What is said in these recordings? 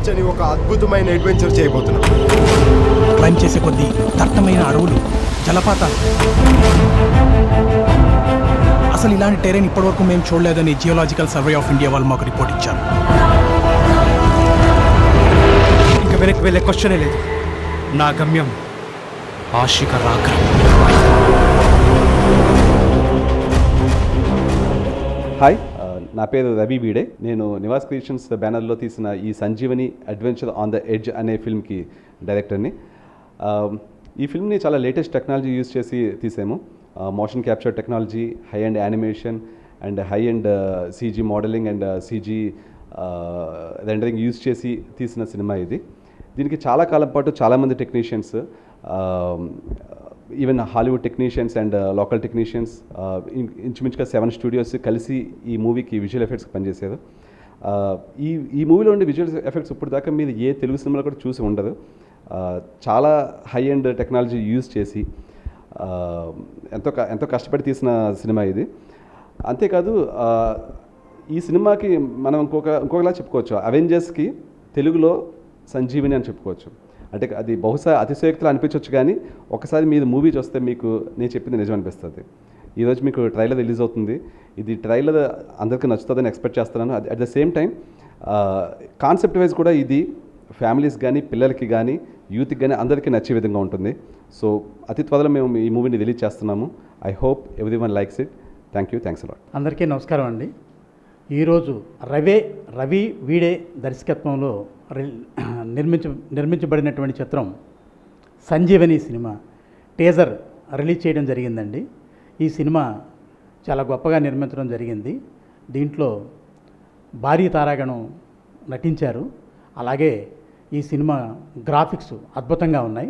ఊహించని ఒక అద్భుతమైన అడ్వెంచర్ చేయబోతున్నాం క్లైమ్ చేసే కొద్దీ దట్టమైన అడవులు జలపాతాలు అసలు ఇలాంటి టెరైన్ ఇప్పటివరకు మేము చూడలేదని జియోలాజికల్ సర్వే ఆఫ్ ఇండియా వాళ్ళు మాకు రిపోర్ట్ ఇచ్చారు ఇంకా వెనక్కి వెళ్ళే క్వశ్చనే లేదు నా గమ్యం ఆశిక రాక హాయ్ ఆ, నా పేరు రవి బీడే నేను నివాస్ క్రియేషన్స్ బ్యానర్లో తీసిన ఈ Sanjeevani adventure on the edge అనే ఫిల్మ్కి డైరెక్టర్ని ఆ, ఈ ఫిల్మ్ని చాలా లేటెస్ట్ టెక్నాలజీ యూస్ చేసి తీసాము motion capture technology high end animation and high end CG modeling and CG rendering use చేసి తీసిన సినిమా ఇది దీనికి చాలా కాలం పాటు చాలామంది technicians even Hollywood technicians and local technicians ఇంచుమించుగా సెవెన్ స్టూడియోస్ కలిసి ఈ మూవీకి విజువల్ ఎఫెక్ట్స్ పనిచేశారు ఆ, ఈ ఈ మూవీలో ఉండే విజువల్ ఎఫెక్ట్స్ ఇప్పుడు దాకా మీరు ఏ తెలుగు సినిమాలో కూడా చూసి ఉండదు ఆ, చాలా హై అండ్ టెక్నాలజీ యూజ్ చేసి ఆ, ఎంతో క- ఎంతో కష్టపడి తీసిన సినిమా ఇది అంతేకాదు ఆ, ఈ సినిమాకి మనం ఇంకొక ఇంకొకలా చెప్పుకోవచ్చు అవెంజర్స్కి తెలుగులో సంజీవిని అని చెప్పుకోవచ్చు అంటే అది బహుశా అతిశయోక్తులు అనిపించవచ్చు కానీ ఒకసారి మీరు మూవీ చూస్తే మీకు నేను చెప్పింది నిజం అనిపిస్తుంది ఈరోజు మీకు ట్రైలర్ రిలీజ్ అవుతుంది ఇది ట్రైలర్ అందరికీ నచ్చుతుందని ఎక్స్పెక్ట్ చేస్తున్నాను at the same time concept wise కూడా ఇది ఫ్యామిలీస్ కానీ పిల్లలకి కానీ యూత్కి కానీ అందరికీ నచ్చే విధంగా ఉంటుంది సో అతి త్వరలో మేము ఈ మూవీని రిలీజ్ చేస్తున్నాము I hope everyone likes it thank you thanks a lot అందరికీ నమస్కారం అండి ఈరోజు రవే రవి వీడే దర్శకత్వంలో రి- నిర్మించ నిర్మించబడినటువంటి చిత్రం సంజీవని సినిమా టేజర్ రిలీజ్ చేయడం జరిగిందండి ఈ సినిమా చాలా గొప్పగా నిర్మించడం జరిగింది దీంట్లో భారీ తారాగణం నటించారు అలాగే ఈ సినిమా గ్రాఫిక్స్ అద్భుతంగా ఉన్నాయి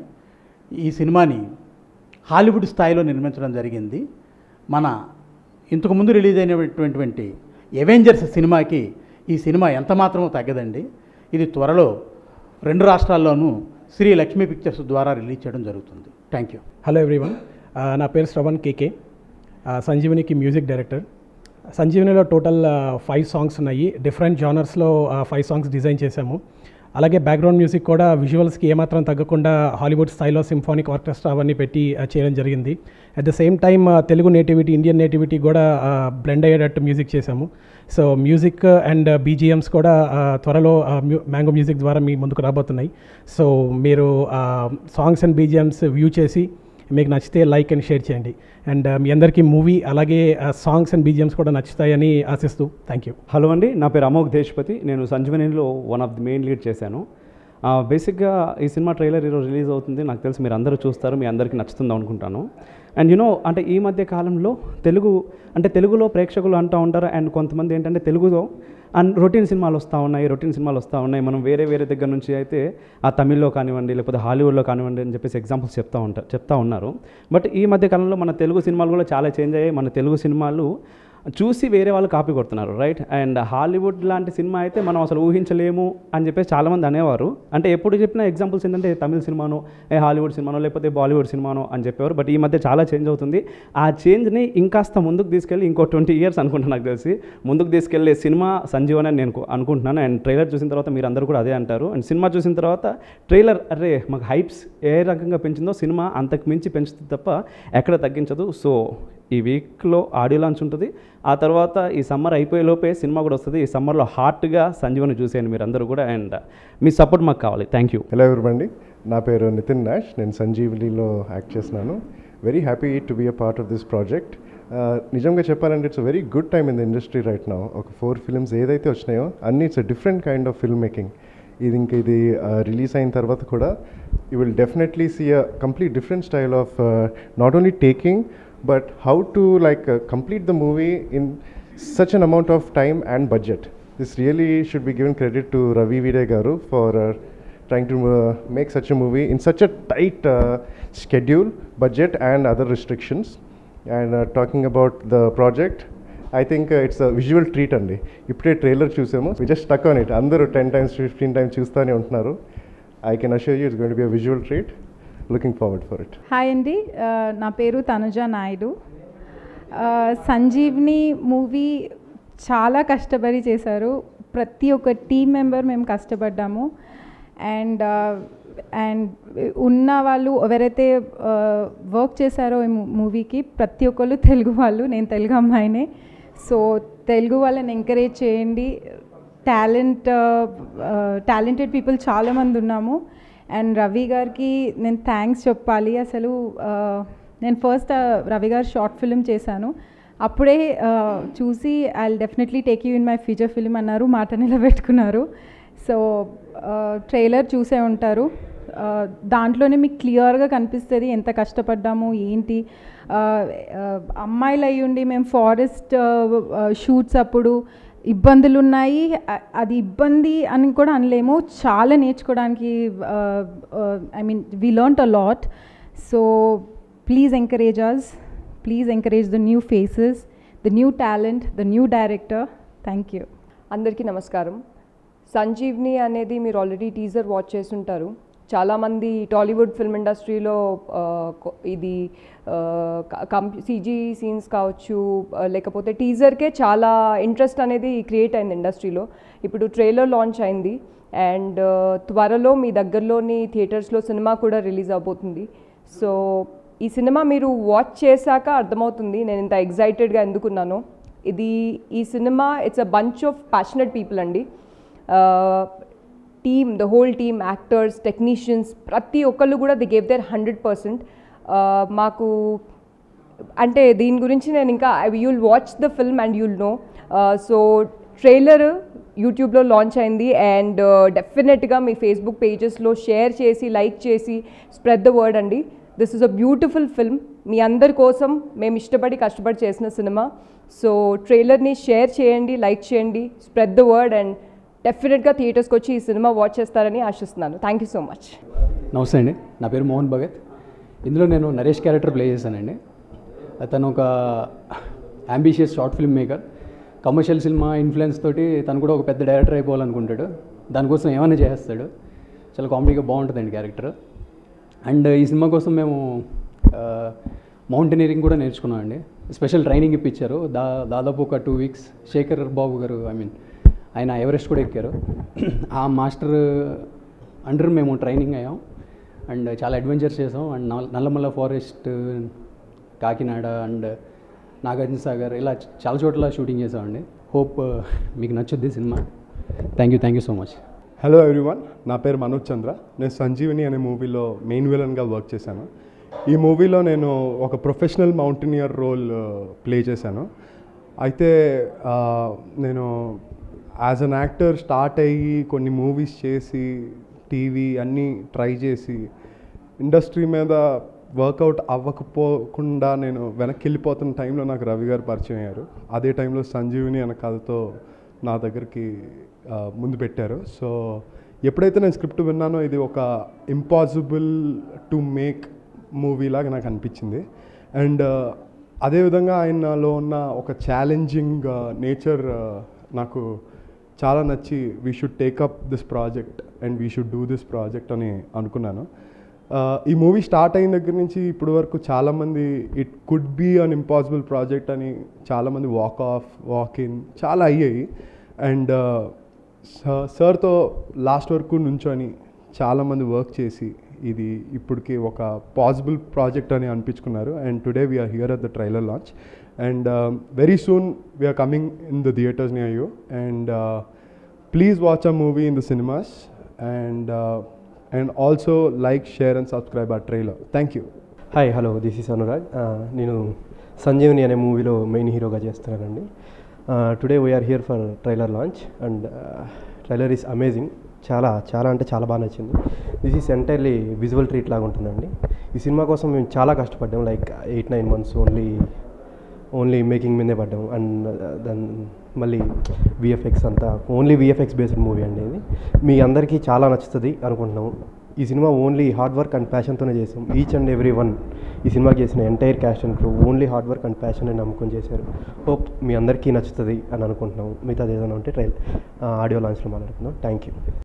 ఈ సినిమాని హాలీవుడ్ స్థాయిలో నిర్మించడం జరిగింది మన ఇంతకు ముందు రిలీజ్ అయినటువంటి ఎవెంజర్స్ సినిమాకి ఈ సినిమా ఎంత మాత్రమో తగ్గదండి ఇది త్వరలో రెండు రాష్ట్రాల్లోనూ శ్రీ లక్ష్మీ పిక్చర్స్ ద్వారా రిలీజ్ చేయడం జరుగుతుంది థ్యాంక్ యూ హలో ఎవ్రీవన్ నా పేరు శ్రవణ్ కేకే సంజీవనికి మ్యూజిక్ డైరెక్టర్ సంజీవనిలో టోటల్ ఫైవ్ సాంగ్స్ ఉన్నాయి డిఫరెంట్ జానర్స్లో ఫైవ్ సాంగ్స్ డిజైన్ చేశాము అలాగే బ్యాక్గ్రౌండ్ మ్యూజిక్ కూడా విజువల్స్కి ఏమాత్రం తగ్గకుండా హాలీవుడ్ స్థాయిలో సింఫానిక్ ఆర్కెస్ట్రా అవన్నీ పెట్టి uh, చేయడం జరిగింది at the same time Telugu nativity Indian nativity కూడా బ్లెండ్ అయ్యేటట్టు మ్యూజిక్ చేశాము సో మ్యూజిక్ అండ్ బీజిఎమ్స్ కూడా uh, త్వరలో మ్యాంగో మ్యూజిక్ ద్వారా మీ ముందుకు రాబోతున్నాయి సో మీరు సాంగ్స్ అండ్ బీజిఎమ్స్ వ్యూ చేసి మీకు నచ్చితే లైక్ అండ్ షేర్ చేయండి అండ్ మీ అందరికీ మూవీ అలాగే సాంగ్స్ అండ్ బీజిఎమ్స్ కూడా నచ్చుతాయని ఆశిస్తూ థ్యాంక్ యూ హలో అండి నా పేరు అమోఘ్ దేశ్పతి నేను సంజీవనిలో one of the main lead చేశాను బేసిక్గా ఈ సినిమా ట్రైలర్ ఈరోజు రిలీజ్ అవుతుంది నాకు తెలిసి మీరు అందరూ చూస్తారు మీ అందరికీ నచ్చుతుంది అనుకుంటాను అండ్ యునో అంటే ఈ మధ్య కాలంలో తెలుగు అంటే తెలుగులో ప్రేక్షకులు అంటూ ఉంటారు అండ్ కొంతమంది ఏంటంటే తెలుగులో అండ్ రొటీన్ సినిమాలు వస్తూ ఉన్నాయి రొటీన్ సినిమాలు వస్తూ ఉన్నాయి మనం వేరే వేరే దగ్గర నుంచి అయితే ఆ తమిళ్లో కానివ్వండి లేకపోతే హాలీవుడ్లో కానివ్వండి అని చెప్పేసి ఎగ్జాంపుల్స్ చెప్తా ఉంటారు చెప్తా ఉన్నారు బట్ ఈ మధ్య కాలంలో మన తెలుగు సినిమాలు కూడా చాలా చేంజ్ అయ్యాయి మన తెలుగు సినిమాలు చూసి వేరే వాళ్ళు కాపీ కొడుతున్నారు రైట్ అండ్ హాలీవుడ్ లాంటి సినిమా అయితే మనం అసలు ఊహించలేము అని చెప్పేసి చాలామంది అనేవారు అంటే ఎప్పుడు చెప్పిన ఎగ్జాంపుల్స్ ఏంటంటే తమిళ సినిమానో ఏ హాలీవుడ్ సినిమానో లేకపోతే బాలీవుడ్ సినిమానో అని చెప్పేవారు బట్ ఈ మధ్య చాలా చేంజ్ అవుతుంది ఆ చేంజ్ని ఇంకాస్త ముందుకు తీసుకెళ్ళి ఇంకో ట్వంటీ ఇయర్స్ అనుకుంటున్నాను నాకు తెలిసి ముందుకు తీసుకెళ్లే సినిమా సంజీవన్ అని నేను అనుకుంటున్నాను అండ్ ట్రైలర్ చూసిన తర్వాత మీరు అందరూ కూడా అదే అంటారు అండ్ సినిమా చూసిన తర్వాత ట్రైలర్ అరే మాకు హైప్స్ ఏ రకంగా పెంచిందో సినిమా అంతకు మించి పెంచుతుంది తప్ప ఎక్కడ తగ్గించదు సో ఈ వీక్లో ఆడియో లాంచ్ ఉంటుంది ఆ తర్వాత ఈ సమ్మర్ అయిపోయే లోపే సినిమా కూడా వస్తుంది ఈ సమ్మర్లో హార్ట్గా సంజీవని చూసేయండి మీరు అందరూ కూడా అండ్ మీ సపోర్ట్ మాకు కావాలి థ్యాంక్ యూ హలో ఎవరిబండి నా పేరు నితిన్ నాష్ నేను సంజీవనిలో యాక్ట్ చేస్తున్నాను very happy to be a part of this project నిజంగా చెప్పాలంటే it's very good time in the industry right now ఒక ఫోర్ ఫిల్మ్స్ ఏదైతే వచ్చినాయో అన్నీ it's different kind of film making ఇది ఇంక ఇది రిలీజ్ అయిన తర్వాత కూడా you will definitely see a complete different style of not only taking but how to like complete the movie in such an amount of time and budget. This really should be given credit to Ravi Vide Garu for uh, trying to uh, make such a movie in such a tight uh, schedule, budget, and other restrictions. And uh, talking about the project, I think uh, it's a visual treat అండి ఇప్పుడే trailer చూసాము we just stuck on it అందరూ ten times fifteen times చూస్తూనే ఉంటున్నారు I can assure you it's going be a visual treat looking forward for it hi అండి ఆ, నా పేరు తనుజ నాయుడు ఆ, సంజీవ్ని మూవీ చాలా కష్టపడి చేశారు ప్రతి ఒక్క టీం మెంబర్ మేము కష్టపడ్డాము అండ్ అండ్ ఉన్న వాళ్ళు ఎవరైతే వర్క్ చేశారో ఈ మూవీకి ప్రతి ఒక్కళ్ళు తెలుగు వాళ్ళు నేను తెలుగు అమ్మాయినే సో తెలుగు వాళ్ళని ఎంకరేజ్ చేయండి టాలెంట్ టాలెంటెడ్ పీపుల్ చాలామంది ఉన్నాము అండ్ రవి గారికి నేను థ్యాంక్స్ చెప్పాలి అసలు ఆ, నేను ఫస్ట్ రవి గారు షార్ట్ ఫిల్మ్ చేశాను అప్పుడే ఆ, చూసి I definitely take you in my future film అన్నారు మాట నిలబెట్టుకున్నారు సో ట్రైలర్ చూసే ఉంటారు ఆ, దాంట్లోనే మీకు క్లియర్గా కనిపిస్తుంది ఎంత కష్టపడ్డాము ఏంటి ఆ, ఆ, అమ్మాయిలు అయ్యి ఉండి మేము ఫారెస్ట్ షూట్స్ అప్పుడు ఇబ్బందులు ఉన్నాయి అ- అది ఇబ్బంది అని కూడా అనలేము చాలా నేర్చుకోవడానికి I mean we learn a lot so please encourage us please encourage the new faces the new talent the new director thank you అందరికీ నమస్కారం సంజీవ్ని అనేది మీరు ఆల్రెడీ టీజర్ వాచ్ చేస్తుంటారు చాలామంది టాలీవుడ్ ఫిల్మ్ ఇండస్ట్రీలో ఆ, కొ- ఇది కం సీజీ సీన్స్ కావచ్చు ఆ, లేకపోతే టీజర్కే చాలా ఇంట్రెస్ట్ అనేది క్రియేట్ అయింది ఇండస్ట్రీలో ఇప్పుడు ట్రైలర్ లాంచ్ అయింది అండ్ త్వరలో మీ దగ్గరలోని థియేటర్స్లో సినిమా కూడా రిలీజ్ అవబోతుంది సో ఈ సినిమా మీరు వాచ్ చేశాక అర్థమవుతుంది నేను ఇంత ఎగ్జైటెడ్గా ఎందుకున్నానో ఇది ఈ cinema it's a bunch of passionate people అండి team the whole team actors technicians ప్రతి ఒక్కళ్ళు కూడా they gave their hundred percent మాకు అంటే దీని గురించి నేను ఇంకా you'll watch the film and you'll know so trailer యూట్యూబ్లో లాంచ్ అయింది అండ్ డెఫినెట్గా మీ ఫేస్బుక్ పేజెస్లో షేర్ చేసి లైక్ చేసి స్ప్రెడ్ ద వర్డ్ అండి this is a beautiful film మీ అందరి కోసం మేము ఇష్టపడి కష్టపడి చేసిన సినిమా సో ట్రైలర్ని షేర్ చేయండి లైక్ చేయండి స్ప్రెడ్ ద వర్డ్ అండ్ డెఫినెట్గా థియేటర్స్కి వచ్చి ఈ సినిమా వాచ్ చేస్తారని ఆశిస్తున్నాను థ్యాంక్ యూ సో మచ్ నమస్తే అండి నా పేరు మోహన్ భగత్ ఇందులో నేను నరేష్ క్యారెక్టర్ ప్లే చేశానండి తను ఒక ambitious short film maker commercial cinema influence తోటి తను కూడా ఒక పెద్ద డైరెక్టర్ అయిపోవాలనుకుంటాడు దానికోసం ఏమైనా చేస్తాడు చాలా కామెడీగా బాగుంటుందండి క్యారెక్టర్ అండ్ ఈ సినిమా కోసం మేము మౌంటైనరింగ్ కూడా నేర్చుకున్నామండి స్పెషల్ ట్రైనింగ్ ఇప్పించారు దా దాదాపు ఒక టూ వీక్స్ శేఖర్ బాబు గారు ఐ మీన్ ఆయన ఎవరెస్ట్ కూడా ఎక్కారు ఆ మాస్టర్ అండర్ మేము ట్రైనింగ్ అయ్యాం అండ్ చాలా అడ్వెంచర్స్ చేసాం అండ్ నల్- నల్లమల్ల ఫారెస్ట్ కాకినాడ అండ్ నాగార్జున సాగర్ ఇలా చాలా చోట్ల షూటింగ్ చేసామండి హోప్ మీకు నచ్చుద్ది cinema thank you thank you so much hello everyone నా పేరు మనోజ్ చంద్ర నేను సంజీవిని అనే మూవీలో మెయిన్ విలన్గా వర్క్ చేశాను ఈ మూవీలో నేను ఒక ప్రొఫెషనల్ మౌంటైనియర్ రోల్ ప్లే చేశాను అయితే ఆ, నేను యాజ్ అన్ యాక్టర్ స్టార్ట్ అయ్యి కొన్ని మూవీస్ చేసి టీవీ అన్నీ ట్రై చేసి ఇండస్ట్రీ మీద వర్కౌట్ అవ్వకపోకుండా నేను వెనక్కి వెళ్ళిపోతున్న టైంలో నాకు రవి గారు పరిచయం అయ్యారు అదే టైంలో సంజీవిని అనే కథతో నా దగ్గరికి ఆ, ముందు పెట్టారు సో ఎప్పుడైతే నేను స్క్రిప్ట్ విన్నానో ఇది ఒక ఇంపాసిబుల్ టు మేక్ మూవీ లాగా నాకు అనిపించింది అండ్ అదేవిధంగా ఆయనలో ఉన్న ఒక ఛాలెంజింగ్ నేచర్ నాకు చాలా నచ్చి we should take up this project and we should do this project అని అనుకున్నాను Uh, ఈ మూవీ స్టార్ట్ అయిన దగ్గర నుంచి ఇప్పటి వరకు చాలామంది it could be an impossible project అని చాలామంది వాక్ ఆఫ్ వాక్ ఇన్ చాలా అయ్యాయి అండ్ సార్తో లాస్ట్ వరకు నుంచొని చాలామంది వర్క్ చేసి ఇది ఇప్పటికి ఒక పాసిబుల్ ప్రాజెక్ట్ అని అనిపించుకున్నారు and today we are here at the trailer launch and very soon we are coming in the theatres near you and please watch a movie in the cinemas and and also like share and subscribe a trailer thank you hi hello this is Anurag ఆ, నేను సంజీవని అనే మూవీలో main హీరోగా చేస్తున్నానండి today we are here for trailer launch and trailer is amazing చాలా చాలా అంటే చాలా బాగా నచ్చింది this is entirely visual treat లాగా ఉంటుందండి ఈ సినిమా కోసం మేము చాలా కష్టపడ్డాం like eight nine months only only making మీదే పడ్డాం అండ్ దాని మళ్ళీ విఎఫ్ఎక్స్ అంతా ఓన్లీ విఎఫ్ఎక్స్ బేస్డ్ మూవీ అండి ఇది మీ అందరికీ చాలా నచ్చుతుంది అనుకుంటున్నాము ఈ cinema only hard work and ప్యాషన్తోనే చేసాం ఈచ్ అండ్ ఎవ్రీ వన్ ఈ సినిమాకి చేసిన entire cast and crew only hard work and passion అని నమ్ముకొని చేశారు హోప్ మీ అందరికీ నచ్చుతుంది అని అనుకుంటున్నాము మిగతాది ఏదైనా ఉంటే ట్రైల్ ఆడియో లాంచ్లో మాట్లాడుకుందాం థ్యాంక్ యూ